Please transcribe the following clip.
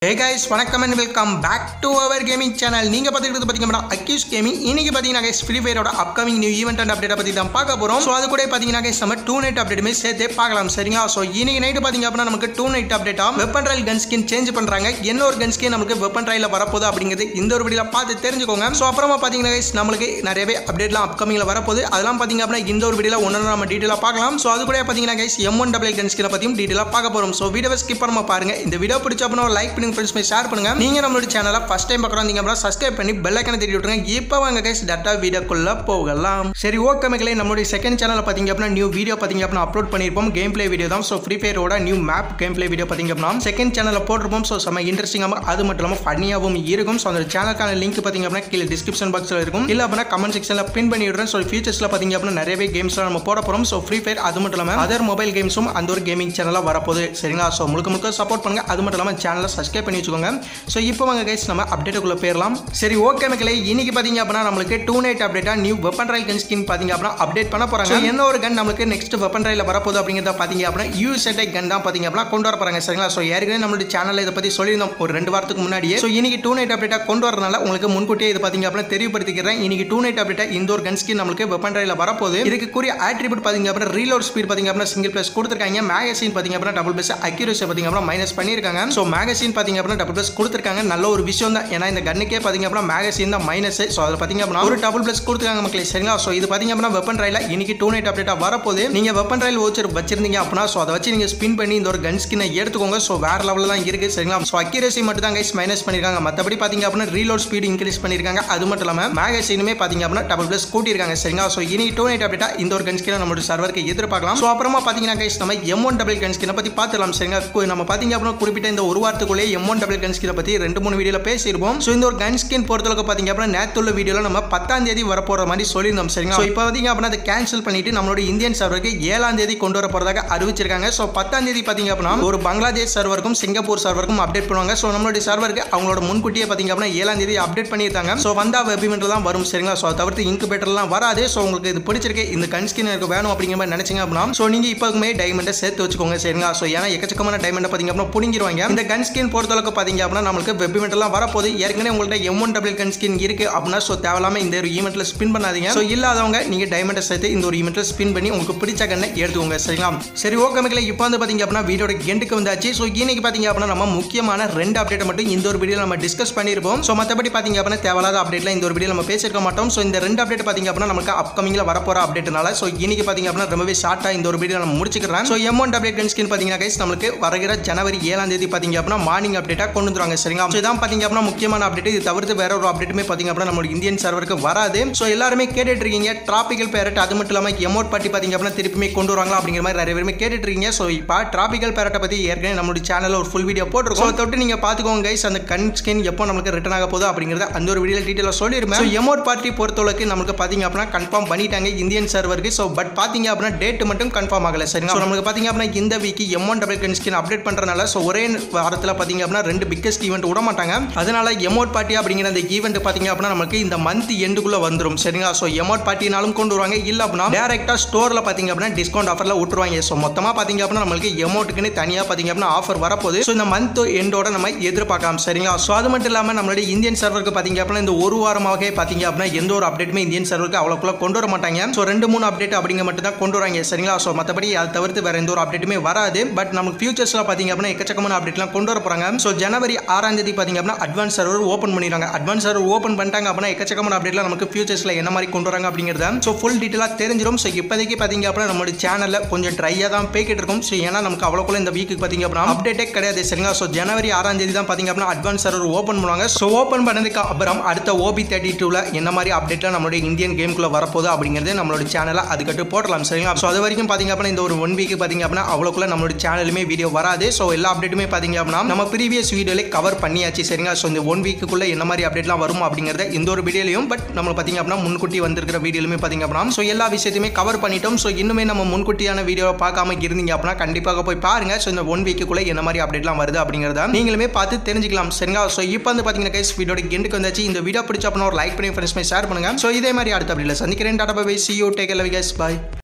ஹே guys வணக்கம் and welcome back to our gaming channel நீங்கள் பார்த்துக்கிட்டு பார்த்தீங்கன்னா அக்யூஸ் கேமிங் இன்னைக்கு பார்த்தீங்கன்னா கைஸ் ஃப்ரீ ஃபயரோட upcoming new event and update பற்றி தான் பார்க்க போகிறோம் ஸோ அது கூட பார்த்தீங்கன்னா கைஸ் நம்ம டூ நைட் அப்டேட்டுமே சேர்த்தே பார்க்கலாம் சரிங்களா ஸோ இன்னைக்கு நைட்டு பார்த்தீங்க அப்படின்னா நமக்கு டூ நைட் அப்டேட்டாக weapon royal gun skin change பண்ணுறாங்க என்ன ஒரு கன் ஸ்கின் நமக்கு வெப்பன் ராயில் வரப்போகுது அப்படிங்கிறது இந்த ஒரு வீடியோவில் பார்த்து தெரிஞ்சுக்கோங்க ஸோ அப்புறமா பார்த்தீங்கன்னா கைஸ் நம்மளுக்கு நிறையவே அப்டேட்லாம் அப்கமிங்கில் வரப்போகுது அதெல்லாம் பார்த்தீங்க அப்படின்னா இந்த ஒரு வீடியோவில் ஒன்று நம்ம டீட்டெயிலாக பார்க்கலாம் ஸோ அது கூட பார்த்தீங்கன்னா guys M one double gun ஸ்கினை பற்றியும் டீட்டெயிலாக பார்க்க போகிறோம் ஸோ வீடியோவை ஸ்கிப் பண்ணாம பாருங்க இந்த வீடியோ பிடிச்ச அப்படின்னா லைக் பண்ணி ஃப்ரெண்ட்ஸ் ஷேர் பண்ணுங்க நீங்க நம்மளோட சேனலை ஃபர்ஸ்ட் டைம் பார்க்குறோம் நீங்க அப்படின்னா சப்ஸ்கிரைப் பண்ணி பெல் ஐக்கனை தட்டி விட்டுருங்க இப்போ வாங்க கைஸ் டேட்டா வீடியோக்குள்ள போகலாம் சரி ஓகே மக்களே நம்மளுடைய செகண்ட் சேனலில் பார்த்தீங்க அப்படின்னா நியூ வீடியோ பார்த்தீங்க அப்படின்னா அப்லோட் பண்ணியிருப்போம் கேம் பிளே வீடியோ தான் ஸோ ஃப்ரீ ஃபயரோட new map game play video பார்த்தீங்க அப்படின்னா செகண்ட் சேனலில் போட்டிருப்போம் ஸோ செம்ம இன்ட்ரெஸ்டிங்காக அது மட்டும் இல்லாமல் ஃபன்னியாகவும் இருக்கும் ஸோ அந்த சேனலுக்கான லிங்க் பார்த்தீங்க அப்படின்னா கீழே டிஸ்கிரிப்ஷன் பாக்ஸில் இருக்கும் இல்லை அப்படின்னா கமெண்ட் செக்ஷனில் பின் பண்ணி விடுறேன் ஸோ ஃபியூச்சர்ஸில் பார்த்தீங்க அப்படின்னா நிறையவே கேம்ஸ்லாம் நம்ம போட போகிறோம் ஸோ ஃப்ரீ ஃபயர் அது மட்டும் இல்லாமல் அதர் மொபைல் கேம்ஸும் அந்த ஒரு கேமிங் சேனலாக வரப்போகுது சரிங்களா ஸோ முழுக்க முழுக்க சப்போர்ட் பண்ணுங்க அது மட்டும் இல்லாமல் சேனலை சப்ஸ்கிரைப் பண்ணி வச்சுக்கோங்க ஸோ இப்போ வாங்க கைஸ் நம்ம அப்டேட்டுக்குள்ள போயிடலாம் சரி ஓகே மக்களே இன்னைக்கு பார்த்தீங்க அப்படின்னா நம்மளுக்கு டூ நைட் அப்டேட்டாக new weapon royal gun skin பார்த்தீங்க அப்படின்னா அப்டேட் பண்ண போகிறாங்க So, என்ன ஒரு கன் நம்மளுக்கு நெக்ஸ்ட் வெப்பன் ராயில் வரப்போகுது அப்படிங்கிறத பார்த்தீங்க அப்படின்னா யூஎஸ்ஏ கன் தான் பார்த்தீங்க அப்படின்னா கொண்டு வர போகிறாங்க சரிங்களா ஸோ ஏற்கனவே நம்மளுடைய சேனலில் இதை பற்றி சொல்லியிருந்தோம் ஒரு ரெண்டு வாரத்துக்கு முன்னாடியே ஸோ இன்னைக்கு டூ நைட் அப்டேட்டாக கொண்டு வரனால உங்களுக்கு முன்கூட்டியே இது பார்த்தீங்க அப்படின்னா தெரியப்படுத்திக்கிறேன் இன்னைக்கு டூ நைட் அப்டேட்டாக இந்த ஒரு கன் ஸ்கின் நம்மளுக்கு வெப்பன் ராயில் வரப்போகுது இதுக்கு கூடிய ஆட்ரிபியூட் பார்த்தீங்க அப்படின்னா ரீலோட் ஸ்பீட் பார்த்தீங்க அப்படின்னா சிங்கிள் பிளஸ் கொடுத்துருக்காங்க மேகசின் பார்த்தீங்க அப்படின்னா டபுள் பிளஸ் அக்யூரேசி பார்த்தீங்க அப்படின்னா மைனஸ் பண்ணியிருக்காங்க ஸோ மேகசின் பார்த்தீங்க அப்படின்னா டபுள் பிளஸ் கொடுத்துருக்காங்க நல்ல ஒரு விஷயம் தான் ஏன்னா இந்த கன்னுக்கே பார்த்தீங்க அப்படின்னா மேகசின் தான் மைனஸ் ஸோ அதில் பார்த்தீங்க அப்படின்னா ஒரு டபுள் பிளஸ் கொடுத்துருக்காங்க மக்களே சரிங்களா ஸோ இது பார்த்தீங்க அப்படின்னா வெப்பன் ராயில் இன்னைக்கு டூ நைட் அப்டேட்டாக வரப்போகுது நீங்கள் வெப்பன் ராயில் வச்சு வச்சிருந்தீங்க அப்படின்னா ஸோ அதை வச்சு நீங்கள் ஸ்பின் பண்ணி இந்த ஒரு கன் ஸ்கினை எடுத்துக்கோங்க ஸோ வேற லெவலில் தான் இருக்குது சரிங்களா ஸோ அக்யூரேசி மட்டும் தான் கைஸ் மைனஸ் பண்ணியிருக்காங்க மற்றபடி பார்த்தீங்க அப்படின்னா ரீலோட் ஸ்பீடு இன்க்ரீஸ் பண்ணியிருக்காங்க அது மட்டும் இல்லாமல் மேகசினுமே பார்த்தீங்க அப்படின்னா டபுள் பிளஸ் கூட்டியிருக்காங்க சரிங்களா ஸோ இனி டூ நைட் அப்டேட்டா இந்த ஒரு கன் ஸ்கினை நம்மளோட சர்வருக்கு எதிர்பார்க்கலாம் ஸோ அப்புறமா பார்த்தீங்கன்னா கைஸ் நம்ம எம் ஒன் டபுள் கன் ஸ்கினை பற்றி பார்த்துலாம் சரிங்களா கு- நம்ம பார்த்தீங்க அப்படின்னா குறிப்பிட்ட இந்த ஒரு வாரத்துக்குள்ளே எம் ஒன் டபுள் கன் ஸ்கினை பற்றி ரெண்டு மூணு வீடியோவில் பேசியிருப்போம் ஸோ இந்த ஒரு கன் ஸ்கின் பொறுத்தளவுக்கு பார்த்தீங்க அப்படின்னா நேற்றுள்ள வீடியோவில் நம்ம பத்தாம் தேதி வரப்போகிற மாதிரி சொல்லியிருந்தோம் சரிங்களா ஸோ இப்போ பார்த்தீங்க அப்படின்னா அதை கேன்சல் பண்ணிட்டு நம்மளோட இந்தியன் சர்வருக்கு ஏழாம் தேதி கொண்டு வர போகிறதாக அறிவிச்சிருக்காங்க ஸோ பத்தாம் தேதி பார்த்தீங்க அப்படின்னா ஒரு பங்களாதேஷ் சர்வருக்கும் சிங்கப்பூர் சர்வருக்கும் அப்டேட் பண்ணுவாங்க ஸோ நம்மளுடைய சர்வருக்கு அவங்களோட முன்கூட்டியே பார்த்தீங்க அப்படின்னா ஏழாம் தேதி அப்டேட் பண்ணியிருக்காங்க ஸோ வந்தா வெபிமெண்ட்டில் தான் வரும் சரிங்களா ஸோ அதை தவிர்த்து இன்குபேட்டர்லாம் வராது ஸோ உங்களுக்கு இது பிடிச்சிருக்கு இந்த கன்ஸ்கின் எனக்கு வேணும் அப்படிங்கிற மாதிரி நினைச்சீங்க அப்படின்னா ஸோ நீங்கள் இப்போக்குமே டைமண்டை சேர்த்து வச்சுக்கோங்க சரிங்களா ஸோ ஏன்னா எக்கச்சக்கமான டைமண்டை பார்த்தீங்க அப்படின்னா புடிங்கிருவாங்க இந்த கன் ஸ்கின் பொறுத்தளவுக்கு பார்த்தீங்க அப்படின்னா நம்மளுக்கு வெபிமெண்ட்லாம் வரப்போகுது ஏற்கனவே உங்கள்ட்ட M one double gun skin இருக்கு அப்படின்னா ஸோ தேவையில்லாம இந்த ஒரு ஈவெண்ட்டில் ஸ்பின் பண்ணாதீங்க ஸோ இல்லாதவங்க நீங்கள் டைமண்டை சேர்த்து இந்த ஒரு ஈவெண்ட்டில் ஸ்பின் பண்ணி உங்களுக்கு பிடிச்ச கண்ணை எடுத்துக்கோங்க சரிங்களா சரி ஓகே மக்களே இப்போ வந்து பார்த்தீங்க அப்படின்னா வீடியோட எண்டுக்கு வந்தாச்சு ஸோ இன்னைக்கு பார்த்தீங்க அப்படின்னா நம்ம முக்கியமான ரெண்டு அப்டேட் மட்டும் இந்த ஒரு வீடியோ நம்ம டிஸ்கஸ் பண்ணியிருப்போம் ஸோ மற்றபடி பார்த்தீங்க அப்படின்னா தேவையில்லாத அப்டேட்லாம் இந்த ஒரு வீடியோ நம்ம பேசியிருக்க மாட்டோம் ஸோ இந்த ரெண்டு அப்டேட் பார்த்தீங்க அப்படின்னா நமக்கு அப்கமிங்கில் வரப்போகிற அப்டேட்னால ஸோ இன்னைக்கு பார்த்தீங்க அப்படின்னா ரொம்பவே ஷார்ட்டாக இந்த ஒரு வீடியோ நம்ம முடிச்சுக்கிறேன் so M one update gun skin பார்த்தீங்கன்னா கைஸ் நம்மளுக்கு வருகிற ஜனவரி ஏழாம் தேதி பார்த்தீங்க அப்படின்னா மார்னிங் அப்டேட்டாக கொண்டு வந்துருவாங்க சரிங்களா ஸோ இதான் பார்த்தீங்க அப்படின்னா முக்கியமான அப்டேட் இது தவிர்த்து வேற ஒரு அப்டேட்டுமே பார்த்தீங்க அப்படின்னா நம்மளோட இந்தியன் சர்வருக்கு வராது ஸோ எல்லாருமே கேட்டுட்டு இருக்கீங்க டிராபிக்கல் பேரட் அது மட்டும் இல்லாமல் எமோட் பார்ட்டி பார்த்தீங்க அப்படின்னா திருப்பியுமே கொண்டு வருவாங்களா அப்படிங்கிற மாதிரி நிறைய பேருமே கேட்டுட்டு இருக்கீங்க ஸோ இப்போ டிராபிக்கல் பேரட்டை பற்றி ஏற்கனவே நம்மளுடைய சேனலில் ஒரு ஃபுல் வீடியோ போட்டிருக்கோம் ஸோ தொட்டு நீங்கள் பார்த்துக்கோங்க கைஸ் அந்த கன் ஸ்கின் எப்போ நமக்கு ரிட்டர்ன் ஆக போகுது அப்படிங்கிறத அந்த ஒரு வீடியோ டீட்டெயிலாக சொல்லியிருப்பேன் ஸோ எமோட் பார்ட்டி பொறுத்தளவுக்கு நமக்கு பார்த்தீங்க அப்படின்னா கன்ஃபார்ம் பண்ணிட்டாங்க இந்தியன் சர்வருக்கு ஸோ பட் பார்த்தீங்க அப்படின்னா டேட் மட்டும் கன்ஃபார்ம் ஆகலை சரிங்களா ஸோ நமக்கு பார்த்தீங்க அப்படின்னா இந்த week M one double gun skin update பண்ணுறதுனால ஸோ ஒரே வாரத்தில் பார்த்தீங்க அப்படின்னா ரெண்டு பிக்கஸ்ட் ஈவெண்ட் விட மாட்டாங்க அதனால எமோட் பார்ட்டி அப்படிங்கிற அந்த ஈவெண்ட் பார்த்தீங்க அப்படின்னா நமக்கு இந்த மந்த் எண்டுக்குள்ள வந்துடும் சரிங்களா ஸோ எமோட் பார்ட்டினாலும் கொண்டு வருவாங்க இல்லை அப்படின்னா டேரெக்டாக ஸ்டோரில் பார்த்தீங்க அப்படின்னா டிஸ்கவுண்ட் ஆஃபரில் விட்டுருவாங்க ஸோ மொத்தமாக பார்த்தீங்க அப்படின்னா நம்மளுக்கு எமௌண்ட்டுக்குன்னு தனியாக பார்த்தீங்க அப்படின்னா ஆஃபர் வரப்போகுது ஸோ இந்த மந்த் எண்டோட நம்ம எதிர்பார்க்கலாம் சரிங்களா ஸோ அது மட்டும் இல்லாமல் நம்மளுடைய இந்தியன் சர்வருக்கு பார்த்தீங்க அப்படின்னா இந்த ஒரு வாரமாகவே பார்த்தீங்க அப்படின்னா எந்த ஒரு அப்டேட்டுமே இந்தியன் சர்வருக்கு அவ்வளோக்குள்ள கொண்டு வர மாட்டாங்க ஸோ ரெண்டு மூணு அப்டேட் அப்படிங்க மட்டும் தான் கொண்டு வராங்க சரிங்களா ஸோ மற்றபடி அதை தவிர்த்து வேற எந்த ஒரு அப்டேட்டுமே வராது பட் நமக்கு ஃபியூச்சர்ஸில் பார்த்தீங்க அப்படின்னா எக்கச்சக்கமான அப்டேட்லாம் கொண்டு வர போகிறாங்க ஸோ ஜனவரி ஆறாம் தேதி பார்த்தீங்க அப்படின்னா அட்வான்ஸ் சர்வர் ஓப்பன் பண்ணிடுறாங்க அட்வான்ஸ் சர்வர் ஓப்பன் பண்ணிட்டாங்க அப்படின்னா எக்கச்சக்கமான அப்டேட்லாம் நமக்கு ஃபியூச்சர்ஸில் என்ன மாதிரி கொண்டு வராங்க அப்படிங்கிறத ஸோ ஃபுல் டீட்டெயிலாக தெரிஞ்சிடும் ஸோ இப்போதைக்கு பார்த்தீங்க அப்படின்னா நம்மளுடைய சேனலில் கொஞ்சம் ட்ரையாக தான் பேக்கிட்டு இருக்கும் ஸோ ஏன்னா நமக்கு அவ்வளோக்குள்ள இந்த வீக்கு பார்த்தீங்க அப்படின்னா அப்டேட்டே கிடையாது சரிங்களா ஸோ ஜனவரி ஆறாம் தேதி தான் பார்த்தீங்க அப்படின்னா அட்வான்ஸ் சர்வர் ஓப்பன் பண்ணுவாங்க ஸோ ஓப்பன் பண்ணதுக்கு அப்புறம் அடுத்த ஓபி தேர்ட்டி டூவில் என்ன மாதிரி அப்டேட்லாம் நம்மளுடைய இந்தியன் கேமுக்குள்ள வரப்போகுது அப்படிங்கிறது நம்மளோட சேனலில் அதுக்கட்டு போடலாம் சரிங்களா ஸோ அது வரைக்கும் பார்த்தீங்க அப்படின்னா இந்த ஒரு ஒன் வீக் பார்த்தீங்க அப்படின்னா அவ்வளோக்குள்ள நம்மளோட சேனலுமே வீடியோ வராது ஸோ எல்லா அப்டேட்டுமே பார்த்தீங்க அப்படின்னா நம்ம ப்ரீவியஸ் வீடியோலே கவர் பண்ணியாச்சு சரிங்களா ஸோ இந்த ஒன் வீக்குக்குள்ள என்ன மாதிரி அப்டேட்லாம் வரும் அப்படிங்கிறத இந்த ஒரு வீடியோலையும் பட் நம்ம பார்த்தீங்க அப்படின்னா முன்கூட்டி வந்திருக்கிற வீடியோலுமே பார்த்தீங்க அப்படின்னா ஸோ எல்லா விஷயத்தையுமே கவர் பண்ணிட்டோம் ஸோ இன்னுமே நம்ம முன்கூட்டியான வீடியோவை பார்க்காம இருந்தீங்க அப்படின்னா கண்டிப்பாக போய் பாருங்க ஸோ இந்த ஒன் வீக்குக்குள்ள என்ன மாதிரி அப்டேட்லாம் வருது அப்படிங்கிறத நீங்களுமே பார்த்து தெரிஞ்சுக்கலாம் சரிங்களா ஸோ இப்போ வந்து பார்த்தீங்கன்னா கைஸ் வீடியோட எண்டுக்கு வந்தாச்சு இந்த வீடியோ பிடிச்ச அப்படின்னா ஒரு லைக் பண்ணி ஃப்ரெண்ட்ஸ்மே ஷேர் பண்ணுங்க ஸோ இதே மாதிரி அடுத்த அப்படியில் சந்திக்கிறேன் tata bye see you take love guys bye